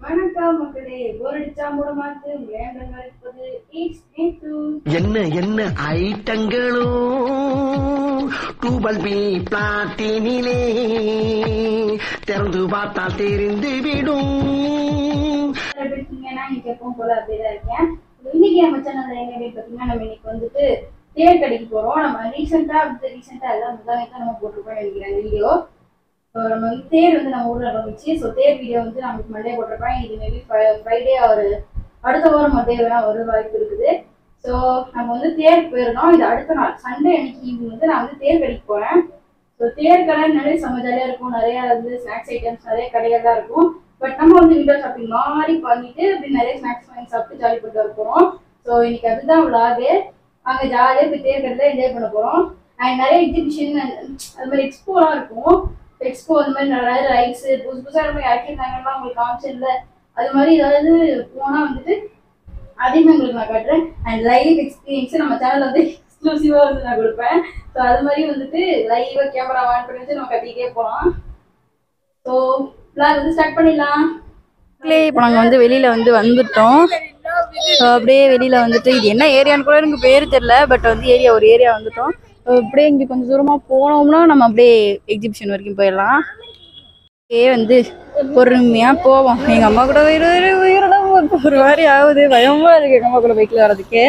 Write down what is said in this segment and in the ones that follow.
வணக்கம் மக்களே போரடிச்சா மூடமாத்து வேண்டங்கள் இருப்பது இட்ஸ் நேத்து என்ன என்ன ஐட்டங்களோ டூபல் பி பிளாட்டினிலே திறந்து பார்த்தால் தெரிந்து விடும் எப்படி இருக்கீங்கன்னா இன்னைக்கு எப்பவும் போல அப்படிதான் இருக்கேன் இன்னைக்கு நம்ம சேனல்ல என்ன அப்படின்னு பார்த்தீங்கன்னா நம்ம இன்னைக்கு வந்துட்டு தேர் கடைக்கு போறோம் நம்ம ரீசெண்டா வந்து ரீசெண்டா எல்லாம் முதல்ல தான் நம்ம போட்டிருக்கோம் நினைக்கிறேன் வீடியோ நம்ம வந்து தேர் வந்து நம்ம ஊர்ல ஆரம்பிச்சு ஸோ தேர் வீடியோ வந்து நமக்கு மண்டே போட்டிருப்பேன் இது மேபி ஃப்ரைடே ஒரு அடுத்த வாரம் மண்டே வேணா ஒரு வாய்ப்பு இருக்குது ஸோ நம்ம வந்து தேர் போயிருந்தோம் இது அடுத்த நாள் சண்டே அன்னைக்கு ஈவினிங் வந்து நான் வந்து தேர் கடைக்கு போறேன் ஸோ தேர் கடை நிறைய செம்ம ஜாலியாக இருக்கும் நிறைய வந்து ஸ்நாக்ஸ் ஐட்டம்ஸ் நிறைய கடைகள் தான் இருக்கும் பட் நம்ம வந்து விண்டோ ஷாப்பிங் மாதிரி பண்ணிட்டு அப்படி நிறைய ஸ்நாக்ஸ் வாங்கி சாப்பிட்டு ஜாலி பண்ணிட்டு வர போகிறோம் ஸோ இன்னைக்கு அதுதான் விளாகு அங்கே ஜாலியாக போய் தேர் கடையில் என்ஜாய் பண்ண போகிறோம் அண்ட் நிறைய எக்ஸிபிஷன் அது மாதிரி எக்ஸ்போலாம் இருக்கும் எக்ஸ்போ அந்த மாதிரி நிறைய ரைட்ஸ் புதுசு புதுசாக நம்ம இறக்கிருந்தாங்கன்னா உங்களுக்கு காமிச்சிருந்த அது மாதிரி ஏதாவது போனால் வந்துட்டு அதையுமே உங்களுக்கு நான் காட்டுறேன் அண்ட் லைவ் எக்ஸ்பீரியன்ஸ் நம்ம சேனல்ல வந்து எக்ஸ்க்ளூசிவாக வந்து நான் கொடுப்பேன் ஸோ அது மாதிரி வந்துட்டு லைவாக கேமரா ஆன் பண்ணி வச்சு நம்ம கத்திக்கிட்டே போகலாம் ஸோ பிளாக் வந்து ஸ்டார்ட் பண்ணிடலாம் இப்போ நாங்கள் வந்து வெளியில் வந்து வந்துட்டோம் So, அப்படியே வெளியில் வந்துட்டு இது என்ன ஏரியான்னு கூட எனக்கு பேர் தெரில பட் வந்து ஏரியா ஒரு ஏரியா வந்துட்டோம் So, அப்படியே இங்கே கொஞ்சம் தூரமாக போனோம்னா நம்ம அப்படியே எக்ஸிபிஷன் வரைக்கும் போயிடலாம் அப்படியே வந்து பொறுமையாக போவோம் எங்கள் அம்மா கூட உயிர் உயிரெல்லாம் ஒரு- ஒரு மாதிரி ஆகுது பயமாக இருக்கு எங்கள் அம்மா கூட பைக்கில் வர்றதுக்கு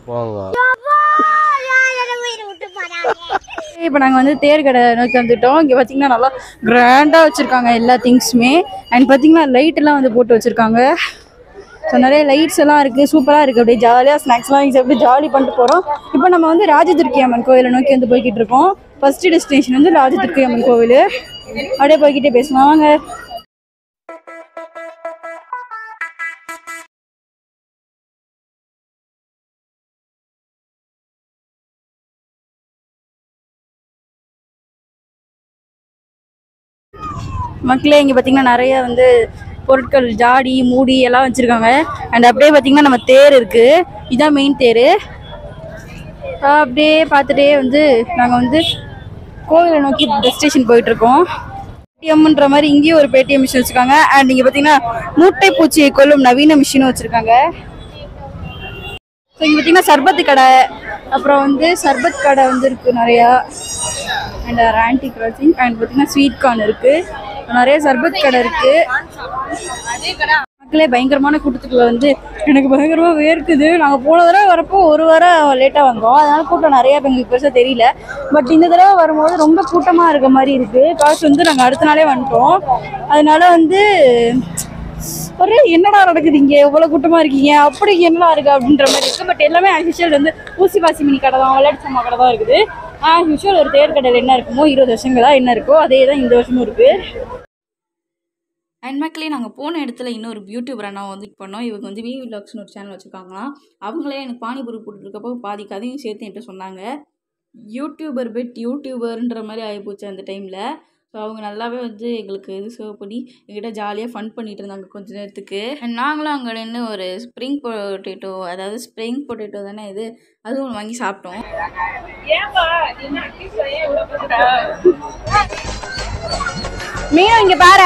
இப்போ நாங்கள் வந்து தேர் கடை நோக்கி வந்துட்டோம் இங்கே பார்த்தீங்கன்னா நல்லா கிராண்டாக வச்சுருக்காங்க எல்லா திங்ஸுமே அண்ட் பார்த்தீங்கன்னா லைட் எல்லாம் வந்து போட்டு வச்சுருக்காங்க ஸோ நிறைய லைட்ஸ் எல்லாம் இருக்குது சூப்பராக இருக்குது அப்படியே ஜாலியாக ஸ்நாக்ஸ்லாம் வாங்கி சாப்பிட்டு ஜாலி பண்ணிட்டு போகிறோம் இப்போ நம்ம வந்து ராஜதுர்க்கி அம்மன் கோவிலை நோக்கி வந்து போய்கிட்டு இருக்கோம் ஃபர்ஸ்ட் டெஸ்டினேஷன் வந்து ராஜதுர்க்கி அம்மன் கோவில் அப்படியே போய்கிட்டே பேசலாம் வாங்க மக்களே இங்கே பார்த்தீங்கன்னா நிறைய வந்து பொருட்கள் ஜாடி மூடி எல்லாம் வச்சுருக்காங்க அண்ட் அப்படியே பார்த்தீங்கன்னா நம்ம தேர் இருக்குது இதான் மெயின் தேர் அப்படியே பார்த்துட்டே வந்து நாங்கள் வந்து கோவிலை நோக்கி டெஸ்டினேஷன் போயிட்டுருக்கோம் பேடிஎம்ன்ற மாதிரி இங்கேயும் ஒரு பேடிஎம் மிஷின் வச்சுருக்காங்க அண்ட் இங்கே பார்த்தீங்கன்னா மூட்டை பூச்சியை கொல்லும் நவீன மிஷினும் வச்சுருக்காங்க ஸோ இங்கே பார்த்தீங்கன்னா சர்பத்து கடை அப்புறம் வந்து சர்பத் கடை வந்து இருக்குது நிறையா அண்ட் ஆன்டி கிராசிங் அண்ட் பார்த்தீங்கன்னா ஸ்வீட் கார்ன் இருக்குது நிறைய சர்பத் கடை இருக்குது மக்களே பயங்கரமான கூட்டத்துக்குள்ள வந்து எனக்கு பயங்கரமாக வேர்க்குது நாங்கள் போன தடவை வரப்போ ஒரு வாரம் லேட்டாக வந்தோம் அதனால கூட்டம் நிறைய இப்போ எங்களுக்கு பெருசாக தெரியல பட் இந்த தடவை வரும்போது ரொம்ப கூட்டமாக இருக்க மாதிரி இருக்குது காசு வந்து நாங்கள் அடுத்த நாளே வந்துட்டோம் அதனால வந்து ஒரே என்னடா நடக்குது இங்கே எவ்வளோ கூட்டமாக இருக்கீங்க அப்படி என்னடா இருக்கு அப்படின்ற மாதிரி இருக்குது பட் எல்லாமே ஆஸ் யூஷுவல் வந்து ஊசி பாசி மினி கடை தான் விளையாட்டு சாமா கடை தான் இருக்குது ஆஸ் யூஷுவல் ஒரு தேர் கடையில் என்ன இருக்குமோ இருபது வருஷங்களா என்ன இருக்கோ அதே தான் இந்த வருஷமும் இருக்குது அண்ட் மக்களே நாங்கள் போன இடத்துல இன்னொரு யூடியூபரை நான் வந்து பண்ணோம் இவங்க வந்து வி விலாக்ஸ்னு ஒரு சேனல் வச்சுருக்காங்களாம் அவங்களே எனக்கு பானிபூரி போட்டுருக்கப்போ பாதி கதையும் சேர்த்து என்கிட்ட சொன்னாங்க யூடியூபர் பெட் யூடியூபர்ன்ற மாதிரி ஆகிப்போச்சு அந்த டைமில் ஸோ அவங்க நல்லாவே வந்து எங்களுக்கு இது சேவ் பண்ணி எங்கிட்ட ஜாலியாக ஃபன் பண்ணிட்டு இருந்தாங்க கொஞ்ச நேரத்துக்கு And நாங்களும் அங்கே நின்று ஒரு ஸ்ப்ரிங் பொட்டேட்டோ அதாவது ஸ்ப்ரிங் பொட்டேட்டோ தானே இது அதுவும் வாங்கி சாப்பிட்டோம் மீனும் இங்கே பாரு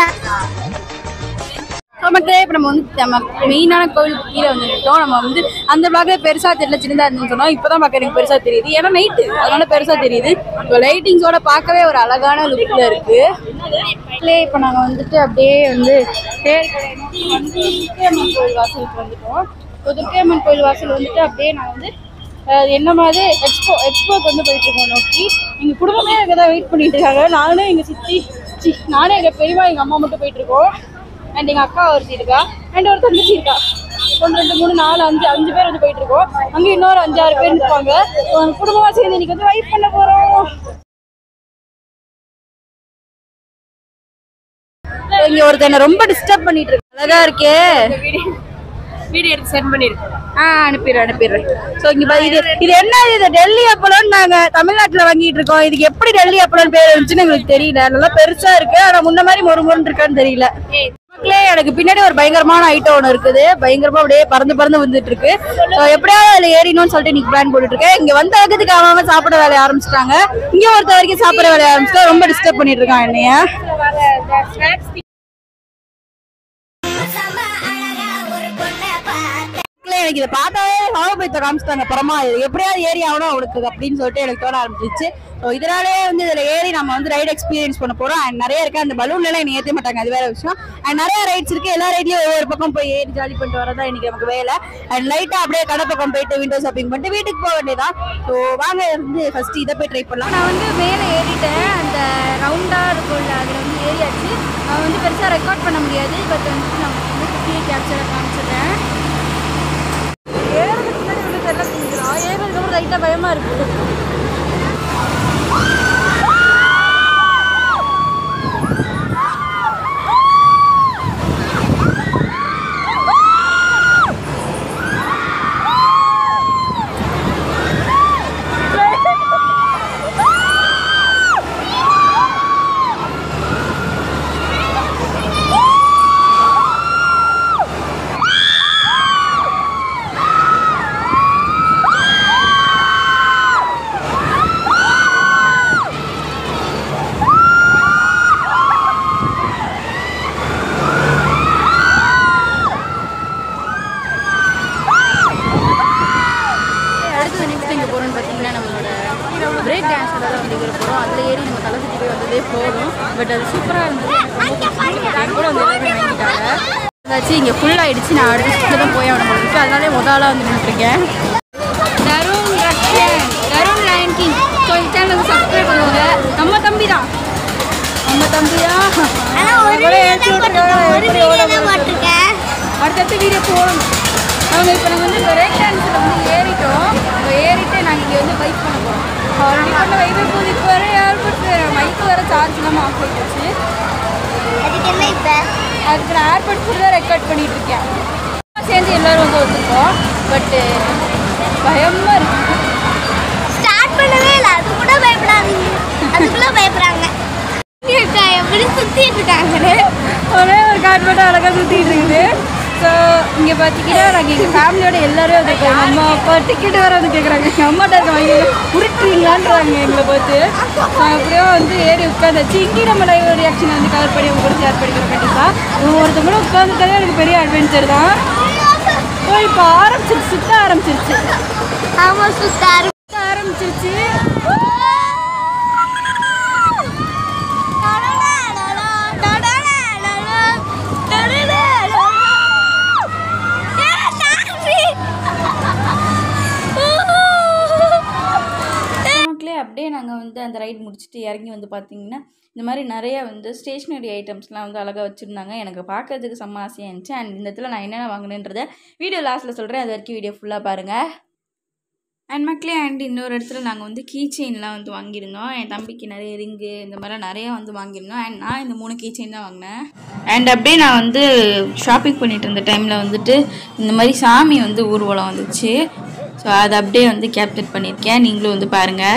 நமக்கு இப்போ நம்ம வந்து நம்ம மெயினான கோவிலுக்கு கீழே வந்துட்டோம் நம்ம வந்து அந்த பிளாக்ல பெருசா தெரியல சின்னதா இருந்துன்னு சொன்னோம் இப்பதான் பார்க்க எனக்கு பெருசா தெரியுது ஏன்னா நைட்டு அதனால பெருசா தெரியுது இப்போ லைட்டிங்ஸோட பார்க்கவே ஒரு அழகான லுக்ல இருக்கு இப்போ நாங்க வந்துட்டு அப்படியே வந்து தேர் கடை நோக்கி வந்து துர்க்கையம்மன் கோயில் வாசலுக்கு வந்துட்டோம் இப்போ துர்க்கையம்மன் கோயில் வாசல் வந்துட்டு அப்படியே நான் வந்து அஹ், என்ன மாதிரி எக்ஸ்போ எக்ஸ்போக்கு வந்து போயிட்டு இருக்கோம் நோக்கி எங்க குடும்பமே அங்கே தான் வெயிட் பண்ணிட்டு இருக்காங்க நானும் எங்க சித்தி சி நானும் எங்க பெரியமா எங்க அம்மா மட்டும் போயிட்டு இருக்கோம் அண்ட் எங்கள் அக்கா ஒருத்தி இருக்கா அண்ட் ஒரு தங்கச்சி இருக்கா ஒன்று ரெண்டு மூணு நாலு அஞ்சு அஞ்சு பேர் வந்து போயிட்டு இருக்கோம் அங்கே இன்னொரு அஞ்சாறு பேர் இருப்பாங்க ஒரு குடும்பமாக சேர்ந்து இன்னைக்கு வந்து வைப் பண்ண போகிறோம் இங்க ஒருத்தர் என்ன ரொம்ப டிஸ்டர்ப் பண்ணிட்டு இருக்கு அழகா இருக்கே வீடியோ எடுத்து சென்ட் பண்ணிருக்கேன் ஆ அனுப்பிடுறேன் அனுப்பிடுறேன் ஸோ இங்க பாரு, இது இது என்ன இது டெல்லி அப்பளம்னு நாங்க தமிழ்நாட்டுல வாங்கிட்டு இருக்கோம் இதுக்கு எப்படி டெல்லி அப்பளம் பேர் இருந்துச்சுன்னு எங்களுக்கு தெரியல நல்லா பெருசா இருக்கு ஆனா முன்ன மாதிரி மொறு மொறுன்னு இருக்கான்னு தெரியல மக்களே எனக்கு பின்னாடி ஒரு பயங்கரமான ஐட்டம் ஒன்று இருக்குது பயங்கரமா அப்படியே பறந்து பறந்து வந்துட்டு இருக்கு ஸோ எப்படியாவது அதுல ஏறினோம்னு சொல்லிட்டு இன்னைக்கு பிளான் போட்டுட்டு இருக்கேன் இங்க வந்த அகத்துக்கு அவன் சாப்பிட வேலைய ஆரம்பிச்சிட்டாங்க இங்க ஒருத்த வரைக்கும் சாப்பிட வேலைய ஆரம்பிச்சிட்டா ரொம்ப டிஸ்டர்ப் பண்ணிட்டு இருக்கான் என்னைய எனக்கு இதை பார்த்தாவே சமபயத்தை காமிச்சிட்டாங்க அப்புறமா இது எப்படியாவது ஏறி ஆகணும் அவனுக்கு அப்படின்னு சொல்லிட்டு எனக்கு தோண ஆரம்பிச்சிச்சு ஸோ இதனாலே வந்து இதுல ஏறி நம்ம வந்து ரைடு எக்ஸ்பீரியன்ஸ் பண்ண போறோம் அண்ட் நிறைய இருக்கு அந்த பலூன்ல எல்லாம் என்னை ஏற்ற மாட்டாங்க அது வேற விஷயம் அண்ட் நிறைய ரைட்ஸ் இருக்கு எல்லா ரைட்லயும் ஒவ்வொரு பக்கம் போய் ஏறி ஜாலி பண்ணிட்டு வரதான் இன்னைக்கு நமக்கு வேலை அண்ட் லைட்டா அப்படியே கடை பக்கம் போயிட்டு விண்டோ ஷாப்பிங் பண்ணிட்டு வீட்டுக்கு போக வேண்டியதான் ஸோ வாங்க வந்து ஃபர்ஸ்ட் இதை போய் ட்ரை பண்ணலாம் நான் வந்து மேலே ஏறிட்டேன் அந்த ரவுண்டாக இருக்கும்ல அதில் வந்து ஏறியாச்சு நான் வந்து பெருசாக ரெக்கார்ட் பண்ண முடியாது பட் வந்து நான் வந்து குட்டியை கேப்சரை காமிச்சிடுறேன் ஏறதுக்கு முன்னாடி வந்து தெரியல செஞ்சுக்கலாம் ஏறதுக்கு லைட்டா பயமா இருக்கு அடுத்தது நெக்ஸ்ட் எங்கே போகிறோம்னு பார்த்தீங்கன்னா நம்மளோட பிரேக் டான்ஸ் தான் வந்து இருக்கிற போகிறோம் அதில் ஏறி நம்ம தலை சுற்றி போய் வந்ததே போதும் பட் அது சூப்பராக இருந்தது எனக்கு ரொம்ப பிடிச்சிருக்கு. அது கூட வந்து எல்லாருமே வாங்கிட்டாங்க அதாச்சும் இங்கே ஃபுல் ஆயிடுச்சு நான் அடுத்த சுற்றி தான் போய் ஆகணும் இருக்கு அதனாலே முதலாக வந்து நின்றுருக்கேன் Tarun Rakshan Tarun lion king so இந்த சேனலுக்கு சப்ஸ்கிரைப் பண்ணுவாங்க நம்ம தம்பி தான் நம்ம தம்பி தான் அடுத்தடுத்து வீடியோ போடணும் அவங்க இப்போ நாங்கள் வந்து பிரேக் டான்ஸில் வந்து ஏறிட்டோம் இப்போ ஏறிட்டு நாங்கள் இங்கே வந்து பைக் பண்ண போகிறோம் ஆல்ரெடி பண்ண வைப்பே போகுது இப்போ வர ஏர்போர்ட் மைக்கு வர சார்ஜ் இல்லாமல் ஆஃப் ஆகிடுச்சு அதுக்கு நான் ஏர்போர்ட் ஃபுல்லாக ரெக்கார்ட் பண்ணிட்டு இருக்கேன் சேர்ந்து எல்லோரும் வந்து வச்சுருக்கோம் பட்டு பயமாக இருக்கு ஸ்டார்ட் பண்ணவே இல்லை அது கூட பயப்படாதீங்க அதுக்குள்ள பயப்படுறாங்க எப்படி சுத்திட்டு இருக்காங்க ஒரே ஒரு கார் மட்டும் அழகாக சுற்றிட்டு இருக்குது ஸோ இங்கே பார்த்தீங்கன்னா நாங்கள் எங்கள் ஃபேமிலியோட எல்லாரும் வந்துருக்கோம் எங்கள் அம்மா அப்பா டிக்கெட் வேறு வந்து கேட்குறாங்க எங்கள் அம்மாட்ட இருக்க வாங்கி உருட்டுறீங்களான்றாங்க எங்களை பார்த்து ஸோ அப்படியே வந்து ஏறி உட்காந்தாச்சு இங்கேயும் நம்ம லைவ் ரியாக்ஷன் வந்து கவர் பண்ணி உங்க கூட ஷேர் பண்ணிக்கிறோம் கண்டிப்பாக ஒருத்தவங்களும் உட்காந்துட்டாலே எனக்கு பெரிய அட்வென்ச்சர் தான் ஸோ இப்போ ஆரம்பிச்சிருச்சு சுத்த ஆரம்பிச்சிருச்சு ஆமா சுத்தாரு சுத்த ஆரம்பிச்சிருச்சு மக்களே அப்படியே நாங்கள் வந்து அந்த ரைட் முடிச்சுட்டு இறங்கி வந்து பார்த்தீங்கன்னா இந்த மாதிரி நிறைய வந்து ஸ்டேஷ்னரி ஐட்டம்ஸ்லாம் வந்து அழகாக வச்சுருந்தாங்க எனக்கு பார்க்கறதுக்கு செம்ம ஆசையாக இருந்துச்சு அண்ட் இந்த இடத்துல நான் என்னென்ன வாங்கினேன்றதை வீடியோ லாஸ்ட்டில் சொல்கிறேன் அது வரைக்கும் வீடியோ ஃபுல்லாக பாருங்கள் அண்ட் மக்களே அண்ட் இன்னொரு இடத்துல நாங்கள் வந்து கீ செயின்லாம் வந்து வாங்கியிருந்தோம் என் தம்பிக்கு நிறைய ரிங்கு இந்த மாதிரிலாம் நிறையா வந்து வாங்கியிருந்தோம் அண்ட் நான் இந்த மூணு கீ செயின் தான் வாங்கினேன் அண்ட் அப்படியே நான் வந்து ஷாப்பிங் பண்ணிட்டு இருந்த டைமில் வந்துட்டு இந்த மாதிரி சாமி வந்து ஊர்வலம் வந்துச்சு ஸோ அதை அப்படியே வந்து கேப்சர் பண்ணியிருக்கேன் நீங்களும் வந்து பாருங்கள்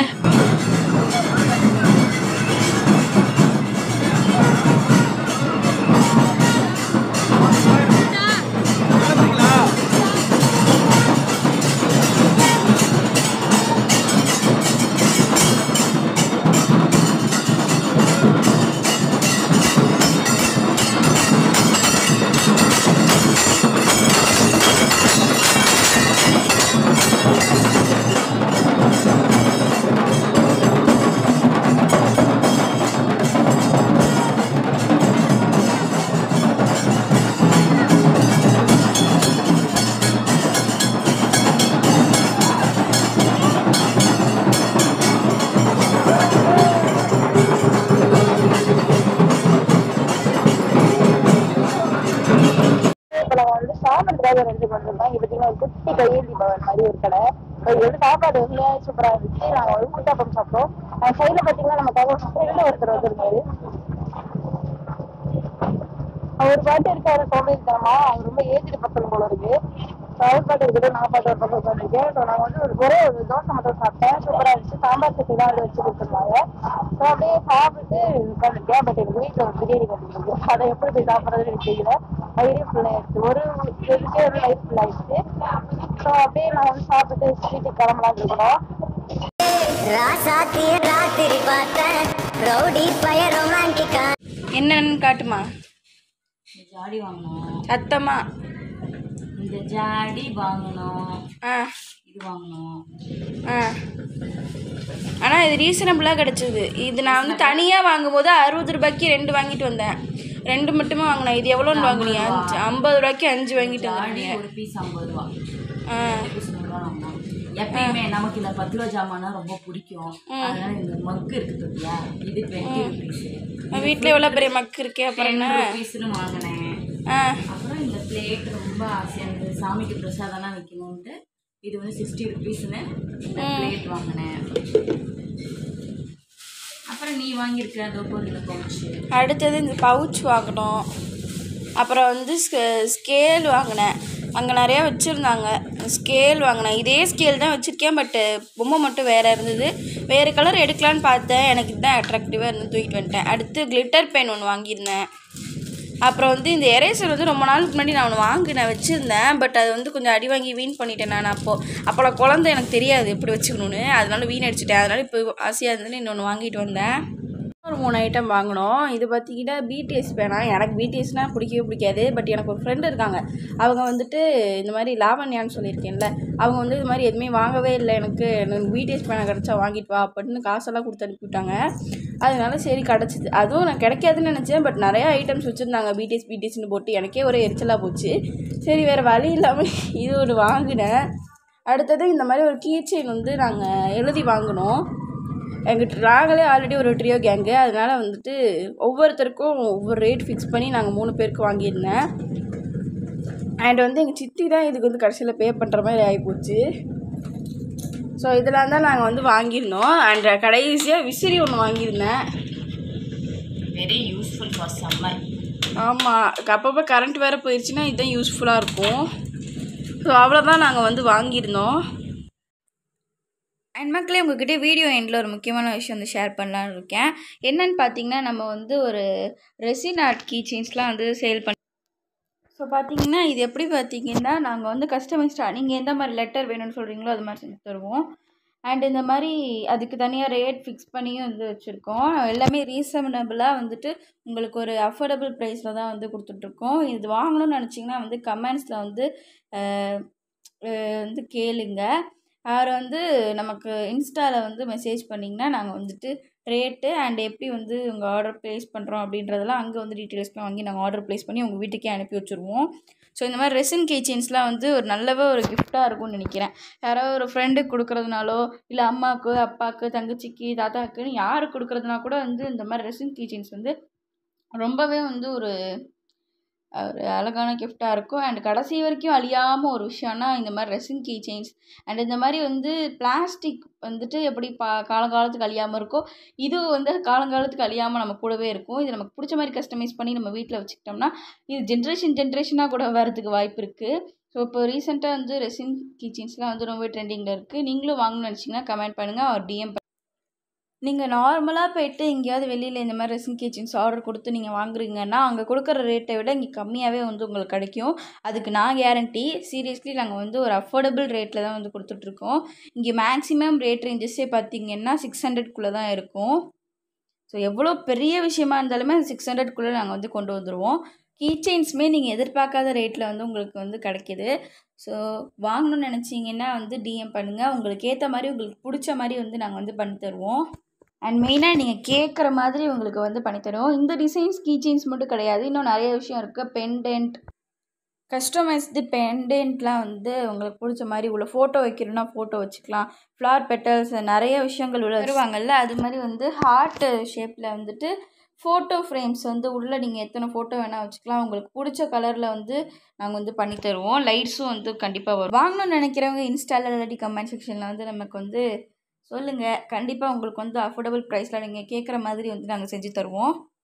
இப்போ நம்ம வந்து சாமன் டிரைவர் எடுத்து கொண்டிருந்தோம் இங்க பார்த்தீங்கன்னா ஒரு குட்டி கையேந்தி பவன் மாதிரி ஒரு கடை இப்போ இது வந்து சாப்பாடு உண்மையா சூப்பரா இருந்துச்சு நாங்க ஒரு குட்டாப்பம் சாப்பிட்டோம் சைடுல பாத்தீங்கன்னா நம்ம தகவல் ஃப்ரெண்ட்ல ஒருத்தர் வந்திருந்தாரு அவர் பாட்டு இருக்காரு சோம்பேறித்தனமா அவர் ரொம்ப ஏஜ்டு பக்கம் போல இருக்கு அவர் பாட்டு இருக்குது நான் பாட்டு ஒரு பக்கம் உட்காந்துருக்கேன் ஸோ நாங்கள் வந்து ஒரு ஒரே ஒரு தோசை மட்டும் சாப்பிட்டேன் சூப்பராக இருந்துச்சு சாம்பார் சட்னி தான் வந்து வச்சு கொடுத்துருந்தாங்க ஸோ அப்படியே சாப்பிட்டு உட்காந்துருக்கேன் பட் எனக்கு வீட்டில் ஒரு பிரியாணி வந்துருக்கு அதை எப்படி போய் சாப்பிட்றதுன்னு எனக்கு தெரியல வயிறு ஃபுல்லாகிடுச்சு ஒரு இதுக்கே ஒரு வயிறு ஃபுல்லாகிடுச்சு ஸோ அப்படியே நான் வந்து சாப்பிட்டு வீட்டுக்கு கிளம்பலாம்னு இருக்கிறோம் ராசாத்தி ராத்திரி பார்த்தேன் ரவுடி பய ரொமான்டிக்கா என்னன்னு காட்டுமா சத்தமா இந்த ஜாடி வாங்கணும் ஆ இது வாங்கணும் ஆ ஆனால் இது ரீசனபிளாக கிடச்சிது இது நான் வந்து தனியாக வாங்கும்போது அறுபது ரூபாய்க்கு ரெண்டு வாங்கிட்டு வந்தேன் ரெண்டு மட்டுமே வாங்கினேன் இது எவ்வளோன்னு வாங்குனீங்க அஞ்சு ஐம்பது ரூபாய்க்கு அஞ்சு வாங்கிட்டு ஜாடி வந்தீங்க ஒரு பீஸ் ஐம்பது ரூபா ஆ பீஸ் நூறு ரூபா வாங்கணும் எப்பயுமே நமக்கு இந்த பத்து ரூபா ஜாமான்னா ரொம்ப பிடிக்கும் அதனால இந்த மக்கு இருக்கு பார்த்தியா இது டுவெண்ட்டி ருபீஸ் வீட்டில் எவ்வளோ பெரிய மக்கு இருக்கே அப்புறம் டென் என்ன ருபீஸ்னு வாங்கினேன் ஆ அப்புறம் இந்த பிளேட் ரொம்ப ஆசையாக இருந்தது சாமிக்கு பிரசாதம்லாம் வைக்கணுன்ட்டு இது வந்து சிக்ஸ்டி ருபீஸ்னு இந்த பிளேட் வாங்கினேன் அப்புறம் நீ வாங்கியிருக்க அதோ பொருள் பவுச்சு அடுத்தது இந்த பவுச் வாங்கினோம் அப்புறம் வந்து ஸ்கேல் வாங்கினேன் அங்கே நிறையா வச்சுருந்தாங்க ஸ்கேல் வாங்கினேன் இதே ஸ்கேல் தான் வச்சுருக்கேன் பட்டு பொம்மை மட்டும் வேறு இருந்தது வேறு கலர் எடுக்கலான்னு பார்த்தேன் எனக்கு இதுதான் அட்ராக்டிவாக இருந்து தூக்கிட்டு வந்துட்டேன் அடுத்து கிளிட்டர் பென் ஒன்று வாங்கியிருந்தேன் அப்புறம் வந்து இந்த எரேசர் வந்து ரொம்ப நாளுக்கு முன்னாடி நான் ஒன்று வாங்கினேன் வச்சுருந்தேன் பட் அது வந்து கொஞ்சம் அடி வாங்கி வீண் பண்ணிட்டேன் நான் அப்போது அப்போ நான் குழந்தை எனக்கு தெரியாது எப்படி வச்சுக்கணுன்னு அதனால வீண் அடிச்சிட்டேன் அதனால இப்போ ஆசையாக இருந்ததுன்னு இன்னொன்று வாங்கிட்டு வந்தேன் ஒரு மூணு ஐட்டம் வாங்கினோம் இது பார்த்தீங்கன்னா பிடிஎஸ் பேனா எனக்கு பிடிஎஸ்னால் பிடிக்கவே பிடிக்காது பட் எனக்கு ஒரு ஃப்ரெண்டு இருக்காங்க அவங்க வந்துட்டு இந்த மாதிரி லாவண்யான்னு சொல்லியிருக்கேன்ல அவங்க வந்து இது மாதிரி எதுவுமே வாங்கவே இல்லை எனக்கு எனக்கு பிடிஎஸ் பேனா கிடச்சா வாங்கிட்டு வா அப்படின்னு காசெல்லாம் கொடுத்து அனுப்பிவிட்டாங்க அதனால சரி கிடச்சிது அதுவும் நான் கிடைக்காதுன்னு நினச்சேன் பட் நிறையா ஐட்டம்ஸ் வச்சுருந்தாங்க பிடிஎஸ் பிடிஎஸ்னு போட்டு எனக்கே ஒரே எரிச்சலாக போச்சு சரி வேறு வழி இல்லாமல் இது ஒரு வாங்கினேன் அடுத்தது இந்த மாதிரி ஒரு கீ செயின் வந்து நாங்கள் எழுதி வாங்கினோம் எங்கள் நாங்களே ஆல்ரெடி ஒரு ட்ரியோ கேங்கு அதனால் வந்துட்டு ஒவ்வொருத்தருக்கும் ஒவ்வொரு ரேட் ஃபிக்ஸ் பண்ணி நாங்கள் மூணு பேருக்கு வாங்கியிருந்தேன் அண்ட் வந்து எங்கள் சித்தி தான் இதுக்கு வந்து கடைசியில் பே பண்ணுற மாதிரி ஆகிப்போச்சு ஸோ இதெல்லாம் தான் நாங்கள் வந்து வாங்கியிருந்தோம் அண்ட் கடைசியாக விசிறி ஒன்று வாங்கியிருந்தேன் வெரி யூஸ்ஃபுல் ஃபார் சம்மர் ஆமாம் அப்பப்போ கரண்ட் வேறு போயிடுச்சுன்னா இதுதான் யூஸ்ஃபுல்லாக இருக்கும் ஸோ அவ்வளோதான் நாங்கள் வந்து வாங்கியிருந்தோம் அண்ட் மக்களே உங்ககிட்ட வீடியோ எண்டில் ஒரு முக்கியமான விஷயம் வந்து ஷேர் பண்ணலான்னு இருக்கேன் என்னன்னு பார்த்தீங்கன்னா நம்ம வந்து ஒரு ரெசின் ஆர்ட் கீ செயின்ஸ்லாம் வந்து சேல் பண்ணி ஸோ பார்த்தீங்கன்னா இது எப்படி பார்த்தீங்கன்னா நாங்கள் வந்து கஸ்டமைஸ்டாக நீங்கள் எந்த மாதிரி லெட்டர் வேணும்னு சொல்கிறீங்களோ அது மாதிரி செஞ்சு தருவோம் அண்ட் இந்த மாதிரி அதுக்கு தனியாக ரேட் ஃபிக்ஸ் பண்ணியும் வந்து வச்சுருக்கோம் எல்லாமே ரீசனபிளாக வந்துட்டு உங்களுக்கு ஒரு அஃபோர்டபுள் ப்ரைஸில் தான் வந்து கொடுத்துட்ருக்கோம் இது வாங்கணும்னு நினச்சிங்கன்னா வந்து கமெண்ட்ஸில் வந்து அஹ், அஹ், வந்து கேளுங்க அவர் வந்து நமக்கு இன்ஸ்டாவில் வந்து மெசேஜ் பண்ணிங்கன்னா நாங்கள் வந்துட்டு ரேட்டு அண்ட் எப்படி வந்து உங்கள் ஆர்டர் ப்ளேஸ் பண்ணுறோம் அப்படின்றதெல்லாம் அங்கே வந்து டீட்டெயில்ஸ்லாம் வாங்கி நாங்கள் ஆர்டர் ப்ளேஸ் பண்ணி உங்கள் வீட்டுக்கே அனுப்பி வச்சுருவோம் ஸோ இந்த மாதிரி ரெசின் கிச்சன்ஸ்லாம் வந்து ஒரு நல்லவே ஒரு கிஃப்டாக இருக்கும்னு நினைக்கிறேன் யாராவது ஒரு ஃப்ரெண்டுக்கு கொடுக்குறதுனாலோ இல்லை அம்மாவுக்கு அப்பாவுக்கு தங்கச்சிக்கு தாத்தாக்குன்னு யாருக்கு கொடுக்குறதுனா கூட வந்து இந்த மாதிரி ரெசின் கிச்சன்ஸ் வந்து ரொம்பவே வந்து ஒரு ஒரு அழகான கிஃப்டாக இருக்கும் அண்ட் கடைசி வரைக்கும் அழியாமல் ஒரு விஷயம்னா இந்த மாதிரி ரெசின் கீ செயின்ஸ் அண்ட் இந்த மாதிரி வந்து பிளாஸ்டிக் வந்துட்டு எப்படி பா காலங்காலத்துக்கு அழியாமல் இருக்கோ இது வந்து காலங்காலத்துக்கு அழியாமல் நம்ம கூடவே இருக்கும் இது நமக்கு பிடிச்ச மாதிரி கஸ்டமைஸ் பண்ணி நம்ம வீட்டில் வச்சுக்கிட்டோம்னா இது ஜென்ரேஷன் ஜென்ரேஷனாக கூட வரதுக்கு வாய்ப்பு இருக்குது ஸோ இப்போ ரீசெண்டாக வந்து ரெசின் கிச்சன்ஸ்லாம் வந்து ரொம்ப ட்ரெண்டிங்கில் இருக்குது நீங்களும் வாங்கணும்னு நினச்சிங்கன்னா கமெண்ட் பண்ணுங்கள் ஒரு டிஎம் நீங்கள் நார்மலாக போயிட்டு எங்கேயாவது வெளியில் இந்த மாதிரி ரெசின் கிச்சன்ஸ் ஆர்டர் கொடுத்து நீங்கள் வாங்குறீங்கன்னா அங்கே கொடுக்குற ரேட்டை விட இங்கே கம்மியாகவே வந்து உங்களுக்கு கிடைக்கும் அதுக்கு நான் கேரண்டி சீரியஸ்லி நாங்கள் வந்து ஒரு அஃபோர்டபுள் ரேட்டில் தான் வந்து கொடுத்துட்ருக்கோம் இங்கே மேக்ஸிமம் ரேட் ரேஞ்சஸே பார்த்தீங்கன்னா சிக்ஸ் ஹண்ட்ரட்குள்ளே தான் இருக்கும் ஸோ எவ்வளோ பெரிய விஷயமா இருந்தாலுமே சிக்ஸ் ஹண்ட்ரட்குள்ளே நாங்கள் வந்து கொண்டு வந்துடுவோம் கீ செயின்ஸுமே நீங்கள் எதிர்பார்க்காத ரேட்டில் வந்து உங்களுக்கு வந்து கிடைக்கிது ஸோ வாங்கணும்னு நினச்சிங்கன்னா வந்து டிஎம் பண்ணுங்கள் உங்களுக்கு ஏற்ற மாதிரி உங்களுக்கு பிடிச்ச மாதிரி வந்து நாங்கள் வந்து பண்ணி தருவோம் அண்ட் மெயினாக நீங்கள் கேட்குற மாதிரி உங்களுக்கு வந்து பண்ணி தருவோம் இந்த டிசைன்ஸ் கீ செயின்ஸ் மட்டும் கிடையாது இன்னும் நிறைய விஷயம் இருக்குது பெண்டென்ட் கஸ்டமைஸ்டு பெண்டென்ட்லாம் வந்து உங்களுக்கு பிடிச்ச மாதிரி உள்ள ஃபோட்டோ வைக்கணும்னா ஃபோட்டோ வச்சுக்கலாம் ஃப்ளார் பெட்டல்ஸ் நிறைய விஷயங்கள் உள்ள வருவாங்கல்ல அது மாதிரி வந்து ஹார்ட் ஷேப்பில் வந்துட்டு ஃபோட்டோ ஃப்ரேம்ஸ் வந்து உள்ளே நீங்கள் எத்தனை ஃபோட்டோ வேணால் வச்சுக்கலாம் உங்களுக்கு பிடிச்ச கலரில் வந்து நாங்கள் வந்து பண்ணி தருவோம் லைட்ஸும் வந்து கண்டிப்பாக வரும் வாங்கணும்னு நினைக்கிறவங்க இன்ஸ்டாவில் இல்லாட்டி கமெண்ட் செக்ஷனில் வந்து நமக்கு வந்து சொல்லுங்கள் கண்டிப்பாக உங்களுக்கு வந்து அஃபோர்டபுள் ப்ரைஸில் நீங்கள் கேட்குற மாதிரி வந்து நாங்கள் செஞ்சு தருவோம்